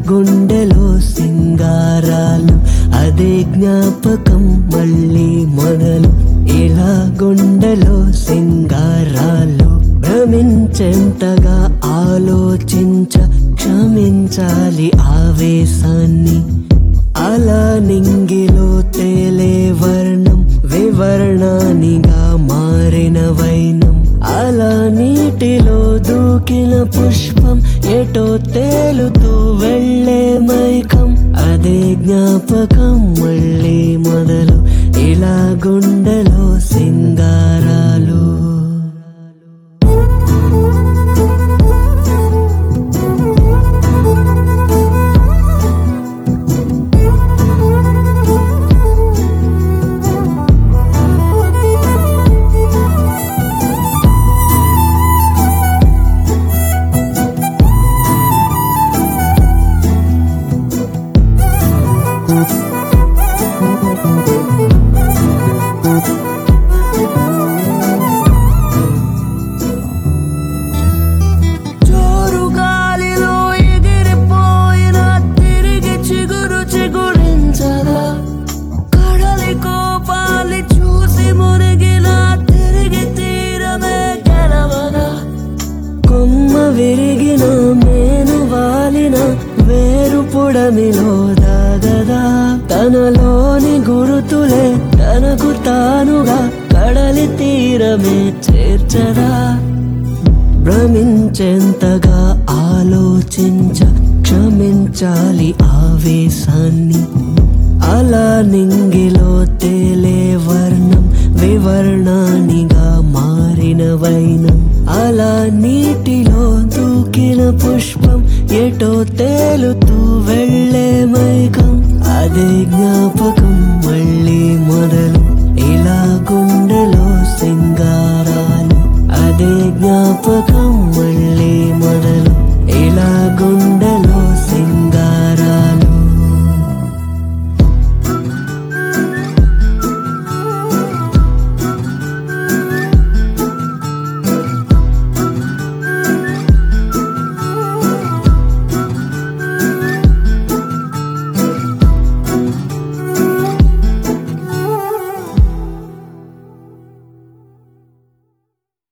గుండెలో సింగారాలు అదే జ్ఞాపకం మళ్ళీ మొదలు ఇలా గుండెలో సింగారాలు భ్రమించెంతగా ఆలోచించ క్షమించాలి ఆవేశాన్ని అలా నింగిలో తేలే వర్ణం వివర్ణానిగా మారిన వైనం అలా నీటిలో దూకిన పుష్పం ఎటో తేలుతూ వెళ్ళే మైకం అదే జ్ఞాపకం మళ్ళీ మొదలు ఇలా గుండెలో సింగారాలు జోరు గాలిలో ఎగిరిపోయిన తిరిగి చిగురు చిగురించదా కడలి కోపాలి చూసి మునిగిన తిరిగి తీరమే గెలవదా కొమ్మ విరిగిన మేను వాలిన వేరు పుడమిలో దాగదా తనలోని గురుతులే తనకు తానుగా కడలి తీరమే చేర్చదా భ్రమించేంతగా ఆలోచించ క్షమించాలి ఆవేశాన్ని అలా నింగిలో తేలే వర్ణం వివర్ణానిగా మారిన వైనం అలా నీటిలో దూకిన పుష్పం ఎటో తేలుతూ వెళ్ళే మైకం అదే జ్ఞాపకం మళ్ళీ మొదలు ఇలా గుండెలో సింగారాలు అదే జ్ఞాపకం